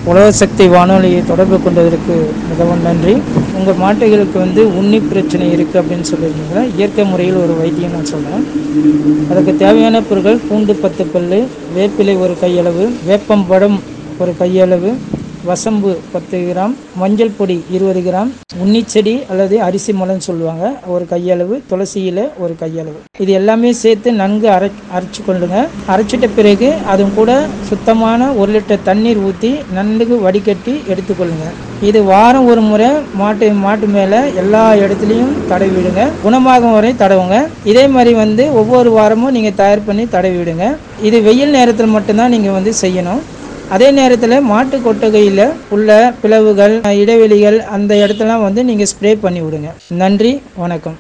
உலக சக்தி வானொலியை தொடர்பு கொண்டதற்கு மிகவும் நன்றி உங்கள் மாட்டுகளுக்கு வந்து உண்ணி பிரச்சனை இருக்குது அப்படின்னு சொல்லியிருக்கீங்களா இயற்கை முறையில் ஒரு வைத்தியம் நான் சொல்கிறேன் அதுக்கு தேவையான பொருட்கள் பூண்டு பத்து பல்லு வேப்பிலை ஒரு கையளவு வேப்பம்பழம் ஒரு கையளவு வசம்பு பத்து கிராம் மஞ்சள் பொடி இருபது கிராம் உன்னிச்செடி அல்லது அரிசி மலன்னு சொல்லுவாங்க ஒரு கையளவு துளசி இலை ஒரு கையளவு இது எல்லாமே சேர்த்து நன்கு அரை அரைச்சு கொள்ளுங்க அரைச்சிட்ட பிறகு அதுவும் கூட சுத்தமான ஒரு லிட்டர் தண்ணீர் ஊற்றி நன்கு வடிகட்டி எடுத்துக்கொள்ளுங்க இது வாரம் ஒரு முறை மாட்டு மாட்டு மேலே எல்லா இடத்துலையும் தடவி விடுங்க குணமாகும் வரை தடவுங்க இதே மாதிரி வந்து ஒவ்வொரு வாரமும் நீங்கள் தயார் பண்ணி தடவி விடுங்க இது வெயில் நேரத்தில் மட்டும்தான் நீங்கள் வந்து செய்யணும் அதே நேரத்தில் மாட்டு கொட்டகையில் உள்ள பிளவுகள் இடைவெளிகள் அந்த இடத்தெல்லாம் வந்து நீங்கள் ஸ்ப்ரே பண்ணி விடுங்க நன்றி வணக்கம்